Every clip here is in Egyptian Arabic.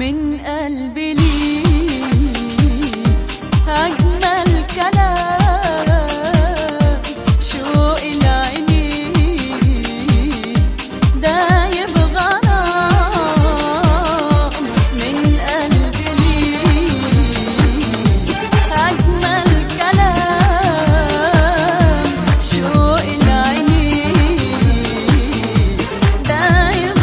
من قلبي ليك أجمل كلام شوق العينين دايب غرام من قلبي ليك أجمل كلام شوق العينين دايب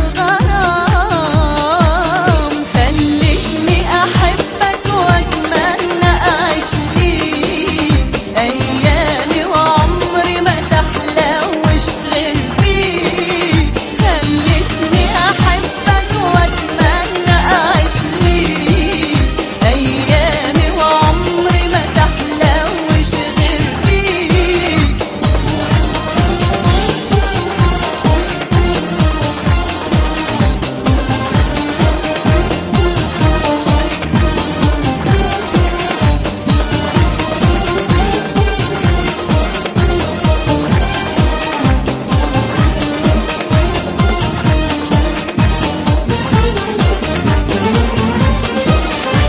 غرام خلتني أحبك وأتمنى أعيش ليك أيامي وعمري ما تحلوش غير بيك خلتني أحبك وأتمنى أعيش ليك أيامي وعمري ما تحلوش غير بيك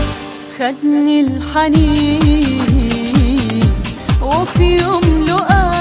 خدني الحنين وفي يوم لقاك